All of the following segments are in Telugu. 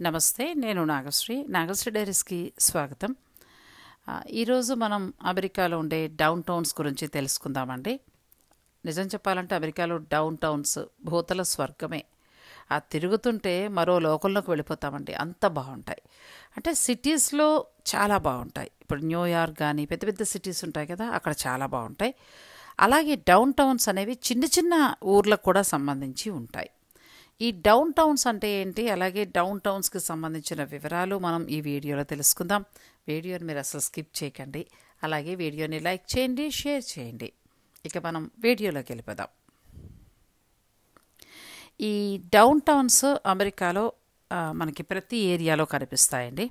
నమస్తే నేను నాగశ్రీ నాగశ్రీ డైరీస్కి స్వాగతం ఆ, ఈరోజు మనం అమెరికాలో ఉండే డౌన్ టౌన్స్ గురించి తెలుసుకుందామండి నిజం చెప్పాలంటే అమెరికాలో డౌన్ టౌన్స్ భూతల స్వర్గమే ఆ తిరుగుతుంటే మరో లోకంలోకి వెళ్ళిపోతామండి అంత బాగుంటాయి అంటే సిటీస్లో చాలా బాగుంటాయి ఇప్పుడు న్యూయార్క్ కానీ పెద్ద పెద్ద సిటీస్ ఉంటాయి కదా అక్కడ చాలా బాగుంటాయి అలాగే డౌన్ టౌన్స్ అనేవి చిన్న చిన్న ఊర్లకు కూడా సంబంధించి ఉంటాయి ఈ డౌన్ టౌన్స్ అంటే ఏంటి అలాగే డౌన్ టౌన్స్కి సంబంధించిన వివరాలు మనం ఈ వీడియోలో తెలుసుకుందాం వీడియోని మీరు అసలు స్కిప్ చేయకండి అలాగే వీడియోని లైక్ చేయండి షేర్ చేయండి ఇక మనం వీడియోలోకి వెళ్ళిపోదాం ఈ డౌన్ టౌన్స్ అమెరికాలో ఆ, మనకి ప్రతి ఏరియాలో కనిపిస్తాయండి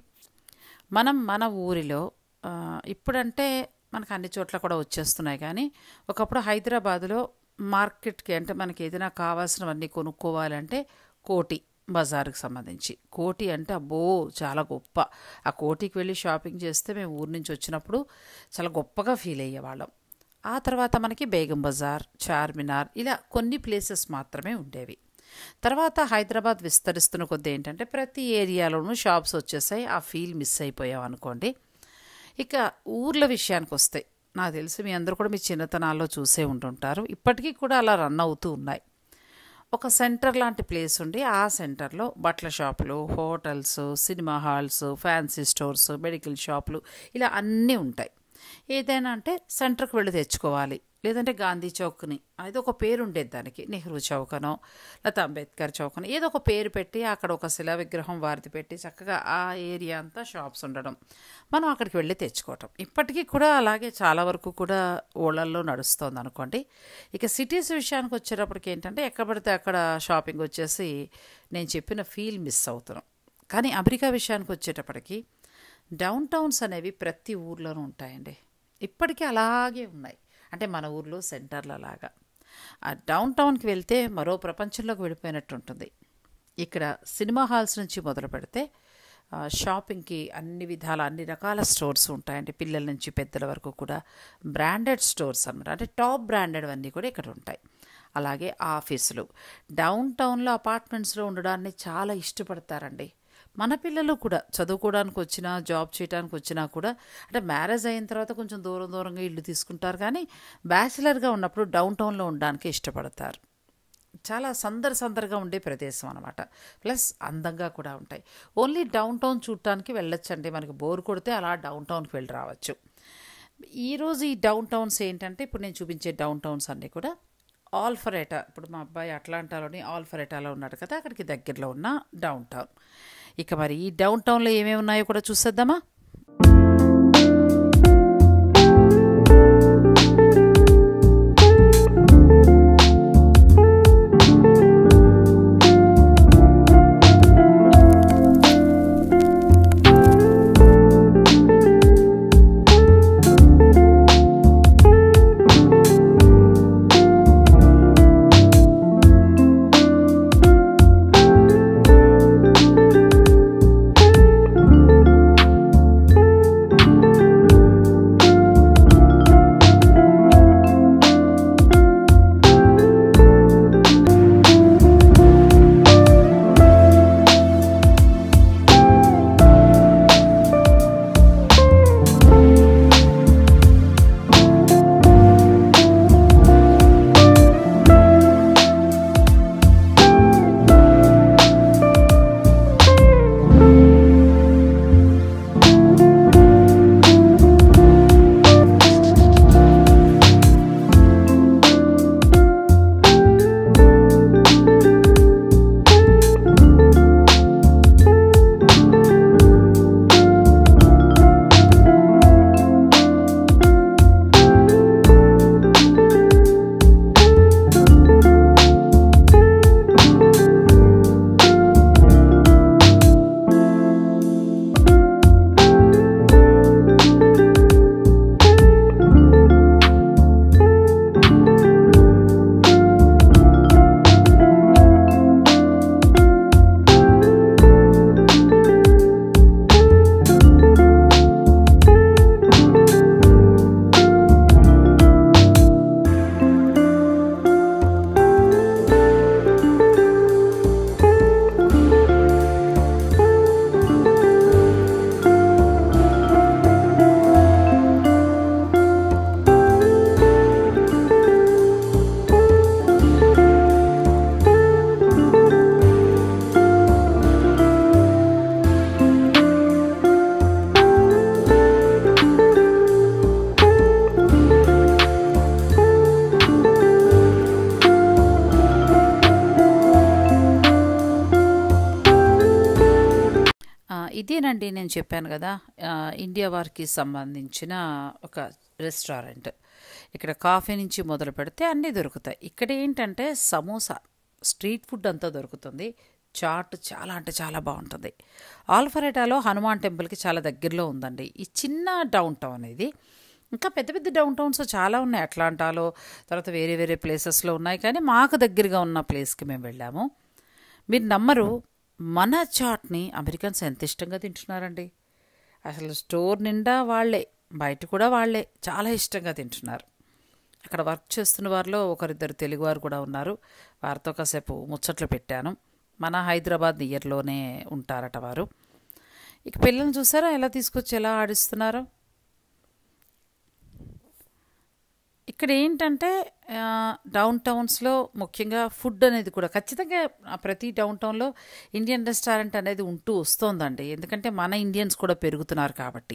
మనం మన ఊరిలో ఆ, ఇప్పుడంటే మనకు అన్ని చోట్ల కూడా వచ్చేస్తున్నాయి కానీ ఒకప్పుడు హైదరాబాదులో మార్కెట్కి అంటే మనకి ఏదైనా కావాల్సినవన్నీ కొనుక్కోవాలంటే కోటి బజార్కి సంబంధించి కోటి అంటే అబ్బో చాలా గొప్ప ఆ కోటికి వెళ్ళి షాపింగ్ చేస్తే మేము ఊరి నుంచి వచ్చినప్పుడు చాలా గొప్పగా ఫీల్ అయ్యేవాళ్ళం ఆ తర్వాత మనకి బేగం బజార్ చార్మినార్ ఇలా కొన్ని ప్లేసెస్ మాత్రమే ఉండేవి తర్వాత హైదరాబాద్ విస్తరిస్తున్న కొద్దీ ఏంటంటే ప్రతి ఏరియాలోనూ షాప్స్ వచ్చేసాయి ఆ ఫీల్ మిస్ అయిపోయాం అనుకోండి ఇక ఊర్ల విషయానికి వస్తే నాకు తెలిసి మీ అందరూ కూడా మీ చిన్నతనాల్లో చూసే ఉంటుంటారు ఇప్పటికీ కూడా అలా రన్ అవుతూ ఉన్నాయి ఒక సెంటర్ లాంటి ప్లేస్ ఉండి ఆ సెంటర్లో బట్టల షాపులు hotels cinema halls fancy stores medical షాపులు ఇలా అన్నీ ఉంటాయి ఏదైనా అంటే సెంటర్కి వెళ్ళి తెచ్చుకోవాలి లేదంటే గాంధీ చౌక్ని అది ఒక పేరు ఉండేది దానికి నెహ్రూ చౌకనో లేకపోతే అంబేద్కర్ చౌకనో ఏదో ఒక పేరు పెట్టి అక్కడ ఒక శిలా విగ్రహం వారిది పెట్టి చక్కగా ఆ ఏరియా అంతా షాప్స్ ఉండడం మనం అక్కడికి వెళ్ళి తెచ్చుకోవటం ఇప్పటికీ కూడా అలాగే చాలా వరకు కూడా ఊళ్ళల్లో నడుస్తోంది అనుకోండి ఇక సిటీస్ విషయానికి వచ్చేటప్పటికి ఏంటంటే ఎక్కడ పడితే అక్కడ షాపింగ్ వచ్చేసి నేను చెప్పిన ఫీల్ మిస్ అవుతున్నాం కానీ అమెరికా విషయానికి వచ్చేటప్పటికి డౌన్ టౌన్స్ అనేవి ప్రతి ఊర్లోనూ ఉంటాయండి ఇప్పటికీ అలాగే ఉన్నాయి అంటే మన ఊర్లో సెంటర్ల లాగా ఆ డౌన్ టౌన్కి వెళ్తే మరో ప్రపంచంలోకి వెళ్ళిపోయినట్టు ఉంటుంది ఇక్కడ సినిమా హాల్స్ నుంచి మొదలు పెడితే ఆ, షాపింగ్కి అన్ని విధాల అన్ని రకాల స్టోర్స్ ఉంటాయండి పిల్లల నుంచి పెద్దల వరకు కూడా బ్రాండెడ్ స్టోర్స్ అన్నమాట అంటే టాప్ బ్రాండెడ్ అన్నీ కూడా ఇక్కడ ఉంటాయి అలాగే ఆఫీసులు డౌన్ టౌన్లో అపార్ట్మెంట్స్లో ఉండడాన్ని చాలా ఇష్టపడతారండి మన పిల్లలు కూడా చదువుకోవడానికి వచ్చినా జాబ్ చేయడానికి వచ్చినా కూడా అంటే మ్యారేజ్ అయిన తర్వాత కొంచెం దూరం దూరంగా ఇల్లు తీసుకుంటారు కానీ బ్యాచిలర్గా ఉన్నప్పుడు డౌన్ టౌన్లో ఉండడానికి ఇష్టపడతారు చాలా సందడి సందడిగా ఉండే ప్రదేశం అనమాట ప్లస్ అందంగా కూడా ఉంటాయి ఓన్లీ డౌన్ టౌన్ చూడటానికి వెళ్ళొచ్చండి మనకి బోర్ కొడితే అలా డౌన్ టౌన్కి వెళ్ళి రావచ్చు ఈరోజు ఈ డౌన్ టౌన్స్ ఏంటంటే ఇప్పుడు నేను చూపించే డౌన్ టౌన్స్ అన్నీ కూడా ఆల్ఫరేటా ఇప్పుడు మా అబ్బాయి అట్లాంటాలోని ఆల్ఫరేటాలో ఉన్నాడు కదా అక్కడికి దగ్గరలో ఉన్న డౌన్ టౌన్ ఇక మరి ఈ డౌన్ టౌన్లో ఏమేమి ఉన్నాయో కూడా చూసేద్దామా ఇదేనండి నేను చెప్పాను కదా ఆ, ఇండియా వారికి సంబంధించిన ఒక రెస్టారెంట్ ఇక్కడ కాఫీ నుంచి మొదలు పెడితే అన్నీ దొరుకుతాయి ఇక్కడ ఏంటంటే సమోసా స్ట్రీట్ ఫుడ్ అంతా దొరుకుతుంది చాట్ చాలా అంటే చాలా బాగుంటుంది ఆల్ఫరెటాలో హనుమాన్ టెంపుల్కి చాలా దగ్గరలో ఉందండి ఈ చిన్న డౌన్ టౌన్ ఇది ఇంకా పెద్ద పెద్ద డౌన్ టౌన్స్ చాలా ఉన్నాయి అట్లాంటాలో తర్వాత వేరే వేరే ప్లేసెస్లో ఉన్నాయి కానీ మాకు దగ్గరగా ఉన్న ప్లేస్కి మేము వెళ్ళాము మీరు నమ్మరు మన చాట్ని అమెరికన్స్ ఎంత ఇష్టంగా తింటున్నారండి అసలు స్టోర్ నిండా వాళ్ళే బయట కూడా వాళ్ళే చాలా ఇష్టంగా తింటున్నారు అక్కడ వర్క్ చేస్తున్న వారిలో ఒకరిద్దరు తెలుగువారు కూడా ఉన్నారు వారితో కాసేపు ముచ్చట్లు పెట్టాను మన హైదరాబాద్ నియర్లోనే ఉంటారట వారు ఇక పిల్లల్ని చూసారా ఎలా తీసుకొచ్చి ఎలా ఆడిస్తున్నారో ఇక్కడ ఏంటంటే ఆ, డౌన్ టౌన్స్లో ముఖ్యంగా ఫుడ్ అనేది కూడా ఖచ్చితంగా ఆ ప్రతి డౌన్ టౌన్లో ఇండియన్ రెస్టారెంట్ అనేది ఉంటూ వస్తోందండి ఎందుకంటే మన ఇండియన్స్ కూడా పెరుగుతున్నారు కాబట్టి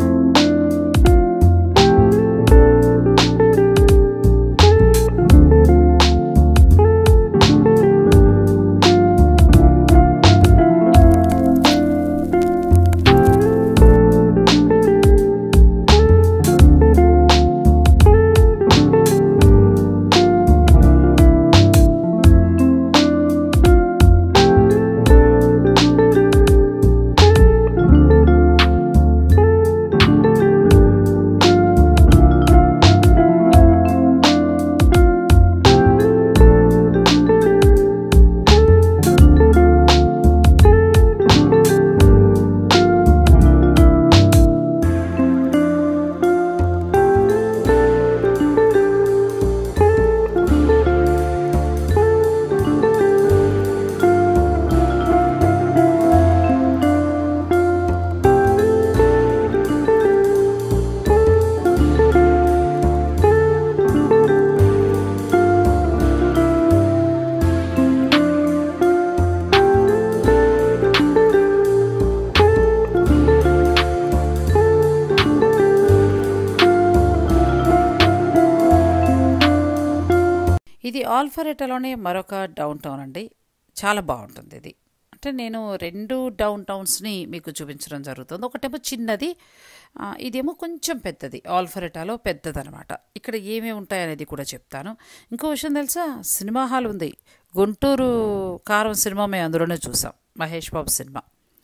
ఇది ఆల్ఫరెటాలోనే మరొక డౌన్ టౌన్ అండి చాలా బాగుంటుంది ఇది అంటే నేను రెండు డౌన్ టౌన్స్ని మీకు చూపించడం జరుగుతుంది ఒకటేమో చిన్నది ఆ, ఇదేమో కొంచెం పెద్దది ఆల్ఫరెటాలో పెద్దదనమాట ఇక్కడ ఏమేమి ఉంటాయనేది కూడా చెప్తాను ఇంకో విషయం తెలుసా సినిమా హాల్ ఉంది గుంటూరు కారం సినిమా మేము అందులోనే చూసాం Mahesh Babu cinema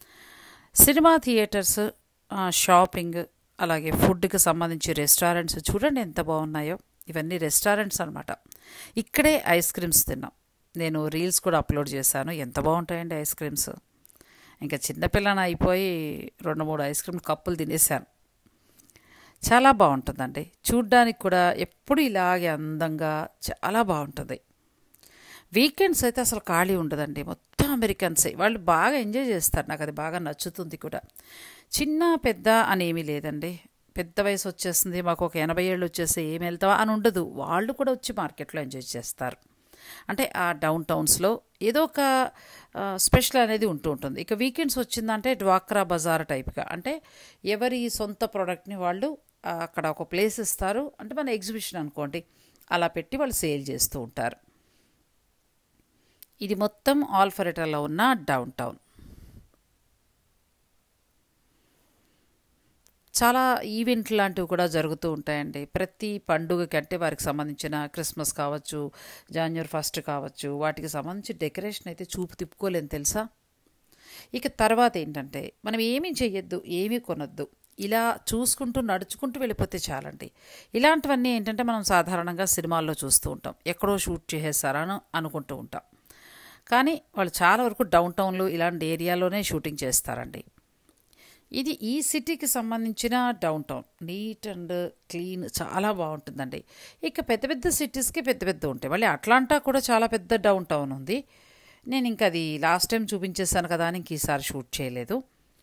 cinema theatres ఆ, షాపింగ్ అలాగే ఫుడ్కి సంబంధించి రెస్టారెంట్స్ చూడండి ఎంత బాగున్నాయో ఇవన్నీ రెస్టారెంట్స్ అనమాట ఇక్కడే ఐస్ క్రీమ్స్ తిన్నాం నేను రీల్స్ కూడా అప్లోడ్ చేశాను ఎంత బాగుంటాయండి ఐస్ క్రీమ్స్ ఇంకా చిన్నపిల్లని అయిపోయి రెండు మూడు ఐస్ క్రీమ్ కప్పులు తినేసాను చాలా బాగుంటుందండి చూడ్డానికి కూడా ఎప్పుడు ఇలాగే అందంగా చాలా బాగుంటుంది వీకెండ్స్ అయితే అసలు ఖాళీ ఉండదండి మొత్తం అమెరికన్సే వాళ్ళు బాగా ఎంజాయ్ చేస్తారు నాకు అది బాగా నచ్చుతుంది కూడా చిన్న పెద్ద అని ఏమీ లేదండి పెద్ద వయసు వచ్చేస్తుంది మాకు ఒక ఎనభై ఏళ్ళు వచ్చేసి ఏం వెళ్తావా అని ఉండదు వాళ్ళు కూడా వచ్చి మార్కెట్లో ఎంజాయ్ చేస్తారు అంటే ఆ డౌన్ టౌన్స్లో ఏదో ఒక ఆ, స్పెషల్ అనేది ఉంటూ ఉంటుంది ఇక వీకెండ్స్ వచ్చిందంటే డ్వాక్రా బజార్ టైప్గా అంటే ఎవరి సొంత ప్రోడక్ట్ని వాళ్ళు ఆ, అక్కడ ఒక ప్లేస్ ఇస్తారు అంటే మన ఎగ్జిబిషన్ అనుకోండి అలా పెట్టి వాళ్ళు సేల్ చేస్తూ ఉంటారు ఇది మొత్తం ఆల్ఫరెటాలో ఉన్న డౌన్ టౌన్ చాలా ఈవెంట్లు లాంటివి కూడా జరుగుతూ ఉంటాయండి ప్రతి పండుగకి అంటే వారికి సంబంధించిన క్రిస్మస్ కావచ్చు జాన్యువరి ఫస్ట్ కావచ్చు వాటికి సంబంధించి డెకరేషన్ అయితే చూపు తిప్పుకోలేని తెలుసా ఇక తర్వాత ఏంటంటే మనం ఏమీ చెయ్యొద్దు ఏమీ కొనొద్దు ఇలా చూసుకుంటూ నడుచుకుంటూ వెళ్ళిపోతే చాలండి ఇలాంటివన్నీ ఏంటంటే మనం సాధారణంగా సినిమాల్లో చూస్తూ ఉంటాం ఎక్కడో షూట్ చేసేస్తారని అనుకుంటూ ఉంటాం కానీ వాళ్ళు చాలా వరకు డౌన్ టౌన్లో ఇలాంటి ఏరియాలోనే షూటింగ్ చేస్తారండి ఇది ఈ సిటీకి సంబంధించిన downtown neat and clean చాలా బాగుంటుందండి ఇక పెద్ద పెద్ద సిటీస్కి పెద్ద పెద్ద ఉంటాయి మళ్ళీ అట్లాంటా కూడా చాలా పెద్ద డౌన్ టౌన్ ఉంది నేను ఇంకా అది లాస్ట్ టైం చూపించేసాను కదా అని ఇంక ఈసారి షూట్ చేయలేదు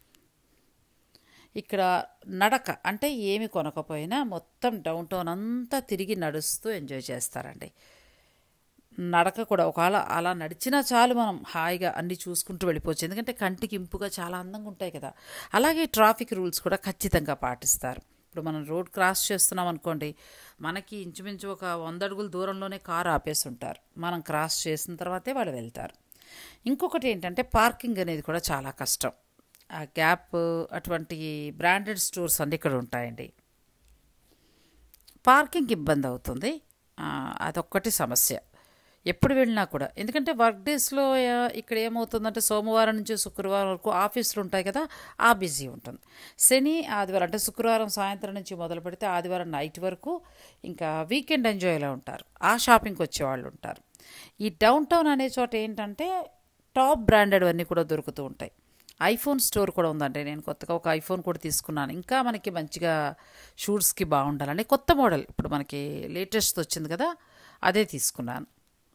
ఇక్కడ నడక అంటే ఏమి కొనకపోయినా మొత్తం డౌన్ టౌన్ అంతా తిరిగి నడుస్తూ ఎంజాయ్ చేస్తారండి నడక కూడా ఒకవేళ అలా నడిచినా చాలు మనం హాయిగా అన్ని చూసుకుంటూ వెళ్ళిపోవచ్చు ఎందుకంటే కంటికి ఇంపుగా చాలా అందంగా ఉంటాయి కదా అలాగే ట్రాఫిక్ రూల్స్ కూడా ఖచ్చితంగా పాటిస్తారు ఇప్పుడు మనం రోడ్ క్రాస్ చేస్తున్నాం అనుకోండి మనకి ఇంచుమించు ఒక వంద అడుగుల దూరంలోనే కారు ఆపేసి ఉంటారు మనం క్రాస్ చేసిన తర్వాతే వాళ్ళు వెళ్తారు ఇంకొకటి ఏంటంటే పార్కింగ్ అనేది కూడా చాలా కష్టం ఆ గ్యాప్ అటువంటి బ్రాండెడ్ స్టోర్స్ అన్నీ ఇక్కడ ఉంటాయండి పార్కింగ్ ఇబ్బంది అవుతుంది ఆ, అదొక్కటి సమస్య ఎప్పుడు వెళ్ళినా కూడా ఎందుకంటే వర్క్ డేస్లో ఆ, ఇక్కడ ఏమవుతుందంటే సోమవారం నుంచి శుక్రవారం వరకు ఆఫీసులు ఉంటాయి కదా ఆ బిజీ ఉంటుంది శని ఆదివారం అంటే శుక్రవారం సాయంత్రం నుంచి మొదలు పెడితే ఆదివారం నైట్ వరకు ఇంకా వీకెండ్ ఎంజాయ్లో ఉంటారు ఆ షాపింగ్కి వచ్చేవాళ్ళు ఉంటారు ఈ డౌన్ టౌన్ అనే చోట ఏంటంటే టాప్ బ్రాండెడ్ అన్నీ కూడా దొరుకుతూ ఉంటాయి ఐఫోన్ స్టోర్ కూడా ఉందండి నేను కొత్తగా ఒక ఐఫోన్ కూడా తీసుకున్నాను ఇంకా మనకి మంచిగా షూట్స్కి బాగుండాలని కొత్త మోడల్ ఇప్పుడు మనకి లేటెస్ట్ వచ్చింది కదా అదే తీసుకున్నాను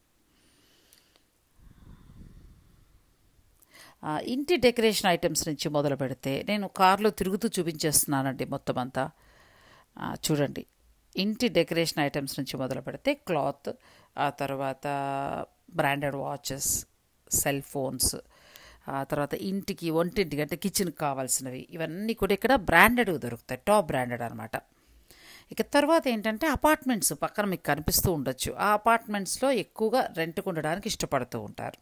ఆ, ఇంటి డెకరేషన్ ఐటమ్స్ నుంచి మొదలు పెడితే నేను కార్లో తిరుగుతూ చూపించేస్తున్నానండి మొత్తం అంతా ఆ, చూడండి ఇంటి డెకరేషన్ ఐటమ్స్ నుంచి మొదలు పెడితే క్లాత్ ఆ తర్వాత బ్రాండెడ్ వాచెస్ సెల్ ఫోన్స్ ఆ తర్వాత ఇంటికి వంటింటికి అంటే కిచెన్కి కావాల్సినవి ఇవన్నీ కూడా ఇక్కడ బ్రాండెడ్ దొరుకుతాయి టాప్ బ్రాండెడ్ అనమాట ఇక తర్వాత ఏంటంటే అపార్ట్మెంట్స్ పక్కన మీకు కనిపిస్తూ ఉండొచ్చు ఆ అపార్ట్మెంట్స్లో ఎక్కువగా రెంట్కు ఉండడానికి ఇష్టపడుతూ ఉంటారు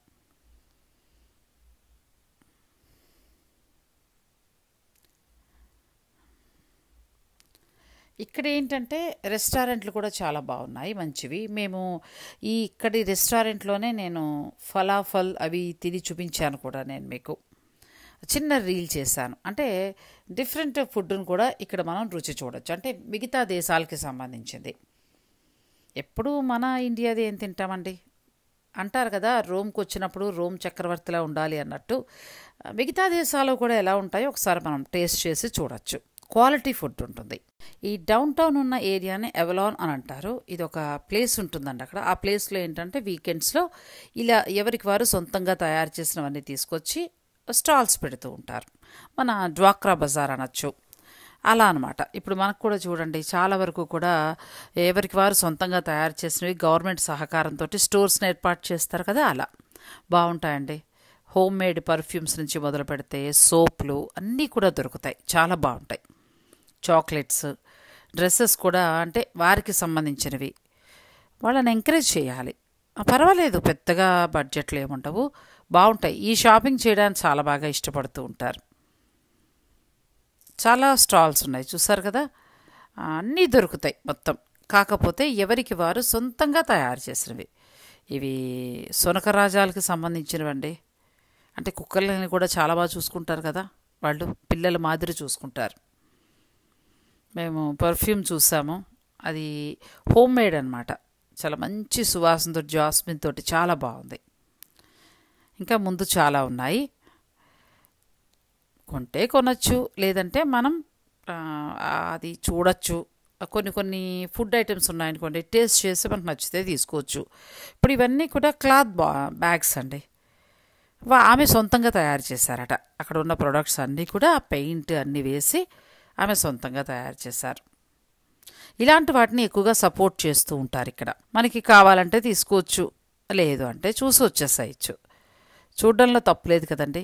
ఇక్కడ ఏంటంటే రెస్టారెంట్లు కూడా చాలా బాగున్నాయి మంచివి మేము ఈ ఇక్కడి రెస్టారెంట్లోనే నేను ఫలాఫల్ అవి తిని చూపించాను కూడా నేను మీకు చిన్న రీల్ చేశాను అంటే డిఫరెంట్ ఫుడ్ను కూడా ఇక్కడ మనం రుచి చూడొచ్చు అంటే మిగతా దేశాలకి సంబంధించింది ఎప్పుడు మన ఇండియాది ఏం తింటామండి అంటారు కదా రోమ్కి వచ్చినప్పుడు రోమ్ చక్రవర్తిలా ఉండాలి అన్నట్టు మిగతా దేశాలు కూడా ఎలా ఉంటాయో ఒకసారి మనం టేస్ట్ చేసి చూడొచ్చు క్వాలిటీ ఫుడ్ ఉంటుంది ఈ డౌన్ టౌన్ ఉన్న ఏరియాని ఎవలాన్ అని అంటారు ఇది ఒక ప్లేస్ ఉంటుందండి అక్కడ ఆ ప్లేస్లో ఏంటంటే వీకెండ్స్లో ఇలా ఎవరికి వారు సొంతంగా తయారు చేసినవన్నీ తీసుకొచ్చి స్టాల్స్ పెడుతూ ఉంటారు మన డ్వాక్రా బజార్ అనొచ్చు అలా అనమాట ఇప్పుడు మనకు కూడా చూడండి చాలా వరకు కూడా ఎవరికి వారు సొంతంగా తయారు చేసినవి గవర్నమెంట్ సహకారంతో స్టోర్స్ని ఏర్పాటు చేస్తారు కదా అలా బాగుంటాయండి హోమ్ మేడ్ పర్ఫ్యూమ్స్ నుంచి మొదలు పెడితే సోప్లు అన్నీ కూడా దొరుకుతాయి చాలా బాగుంటాయి చాక్లెట్స్ డ్రెస్సెస్ కూడా అంటే వారికి సంబంధించినవి వాళ్ళని ఎంకరేజ్ చేయాలి ఆ, పర్వాలేదు పెద్దగా బడ్జెట్లు ఏముండవు బాగుంటాయి ఈ షాపింగ్ చేయడానికి చాలా బాగా ఇష్టపడుతూ ఉంటారు చాలా స్టాల్స్ ఉన్నాయి చూసారు కదా ఆ, అన్నీ దొరుకుతాయి మొత్తం కాకపోతే ఎవరికి వారు సొంతంగా తయారు చేసినవి ఇవి సునకరాజాలకు సంబంధించినవండి అంటే కుక్కర్లని కూడా చాలా బాగా చూసుకుంటారు కదా వాళ్ళు పిల్లల మాదిరి చూసుకుంటారు మేము పర్ఫ్యూమ్ చూసాము అది హోమ్ మేడ్ అనమాట చాలా మంచి సువాసనతో జాస్మిన్ తోటి చాలా బాగుంది ఇంకా ముందు చాలా ఉన్నాయి కొంటే కొనొచ్చు లేదంటే మనం ఆ, అది చూడొచ్చు కొన్ని కొన్ని ఫుడ్ ఐటమ్స్ ఉన్నాయనుకోండి టేస్ట్ చేసి మనకు నచ్చితే తీసుకోవచ్చు ఇప్పుడు ఇవన్నీ కూడా క్లాత్ బా బ్యాగ్స్ అండి వా- ఆమె సొంతంగా తయారు చేశారట అక్కడ ఉన్న ప్రొడక్ట్స్ అన్నీ కూడా పెయింట్ అన్నీ వేసి ఆమె సొంతంగా తయారు చేశారు ఇలాంటి వాటిని ఎక్కువగా సపోర్ట్ చేస్తూ ఉంటారు ఇక్కడ మనకి కావాలంటే తీసుకోవచ్చు లేదు అంటే చూసి వచ్చేసేయచ్చు చూడడంలో తప్పులేదు కదండి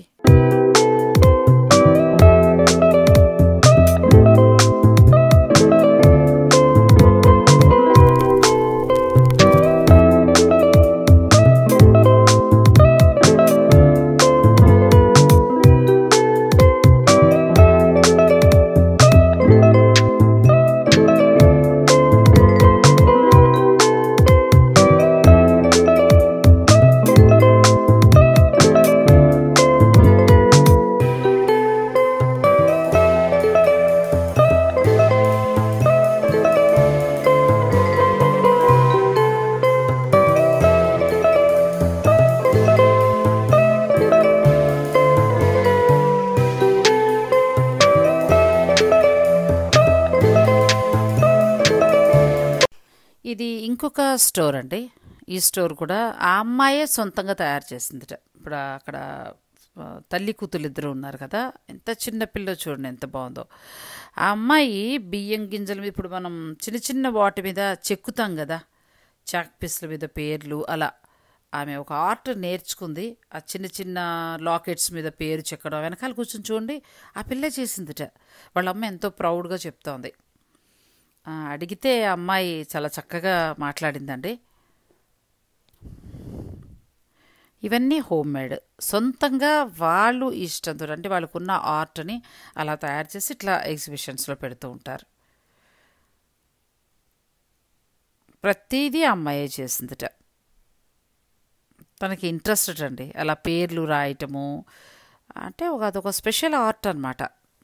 ఇది ఇంకొక స్టోర్ అండి ఈ స్టోర్ కూడా ఆ అమ్మాయే సొంతంగా తయారు చేసిందిట ఇప్పుడు అక్కడ ఆ, తల్లి కూతురు ఇద్దరు ఉన్నారు కదా ఎంత చిన్న పిల్ల చూడండి ఎంత బాగుందో ఆ అమ్మాయి బియ్యం గింజల మీద ఇప్పుడు మనం చిన్న చిన్న వాటి మీద చెక్కుతాం కదా చాక్ పీస్ల మీద పేర్లు అలా ఆమె ఒక ఆర్ట్ నేర్చుకుంది ఆ చిన్న చిన్న లాకెట్స్ మీద పేరు చెక్కడం వెనకాల కూర్చొని చూడండి ఆ పిల్ల చేసిందిట వాళ్ళ అమ్మ ఎంతో ప్రౌడ్గా చెప్తోంది ఆ, అడిగితే ఆ అమ్మాయి చాలా చక్కగా మాట్లాడిందండి ఇవన్నీ హోమ్ మేడ్ సొంతంగా వాళ్ళు ఇష్టంతో అంటే వాళ్ళకున్న ఆర్ట్ని అలా తయారు చేసి ఇట్లా ఎగ్జిబిషన్స్లో పెడుతూ ఉంటారు ప్రతిదీ ఆ అమ్మాయే చేసిందిట తనకి ఇంట్రెస్టెడ్ అండి అలా పేర్లు రాయటము అంటే ఒక అదొక స్పెషల్ ఆర్ట్ అనమాట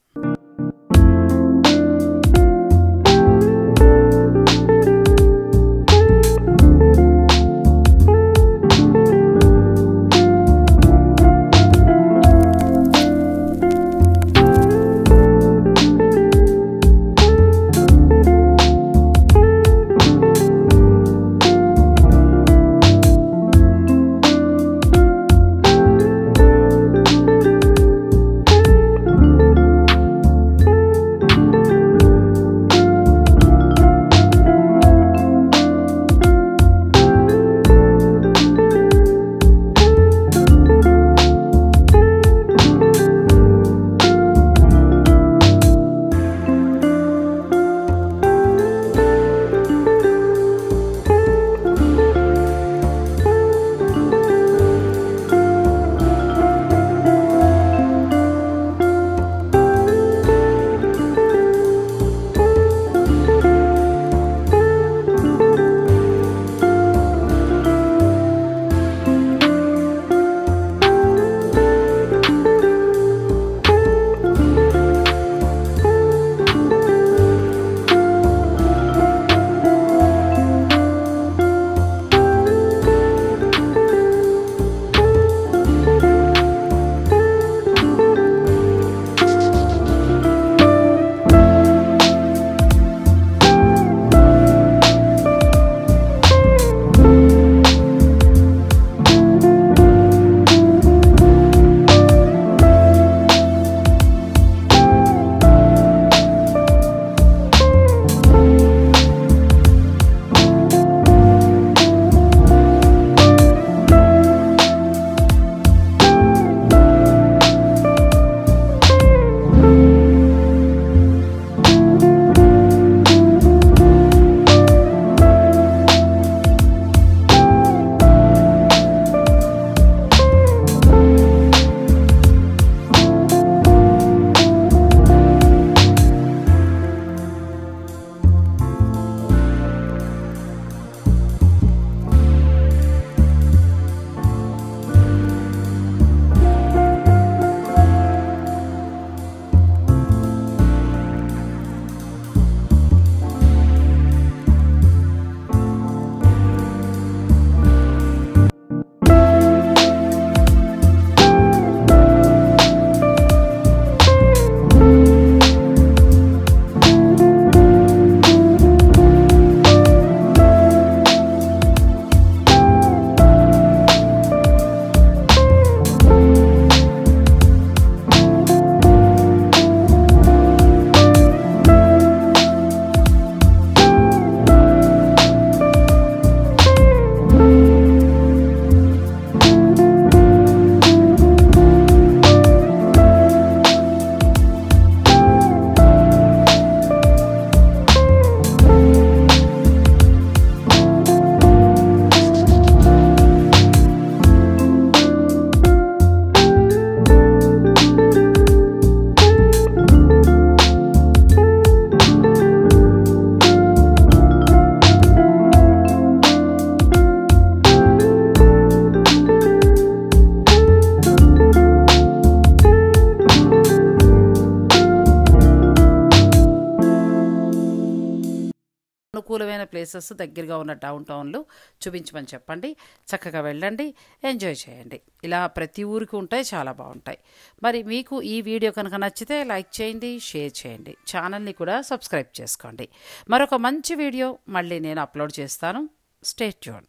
అనుకూలమైన ప్లేసెస్ దగ్గరగా ఉన్న డౌన్ టౌన్లు చూపించమని చెప్పండి చక్కగా వెళ్ళండి ఎంజాయ్ చేయండి ఇలా ప్రతి ఊరికి ఉంటాయి చాలా బాగుంటాయి మరి మీకు ఈ వీడియో కనుక నచ్చితే లైక్ చేయండి షేర్ చేయండి ఛానల్ని కూడా సబ్స్క్రైబ్ చేసుకోండి మరొక మంచి వీడియో మళ్ళీ నేను అప్లోడ్ చేస్తాను స్టేట్ ట్యూన్